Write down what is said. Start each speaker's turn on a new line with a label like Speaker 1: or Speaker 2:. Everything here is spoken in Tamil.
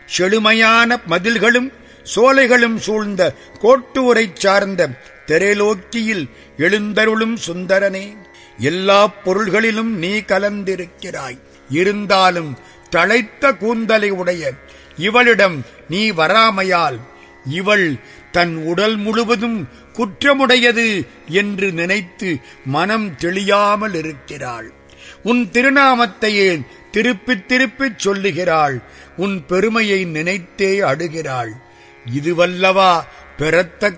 Speaker 1: செழுமையான மதில்களும் சோலைகளும் சூழ்ந்த கோட்டூரை சார்ந்த தெரலோக்கியில் எழுந்தருளும் சுந்தரனே எல்லா பொருள்களிலும் நீ கலந்திருக்கிறாய் இருந்தாலும் தழைத்த கூந்தலை உடைய இவளிடம் நீ வராமையால் இவள் தன் உடல் முழுவதும் குற்றமுடையது என்று நினைத்து மனம் தெளியாமல் இருக்கிறாள் உன் திருநாமத்தையே திருப்பித் திருப்பிச் சொல்லுகிறாள் உன் பெருமையை நினைத்தே அடுகிறாள் இதுவல்லவா பெறத்தக்க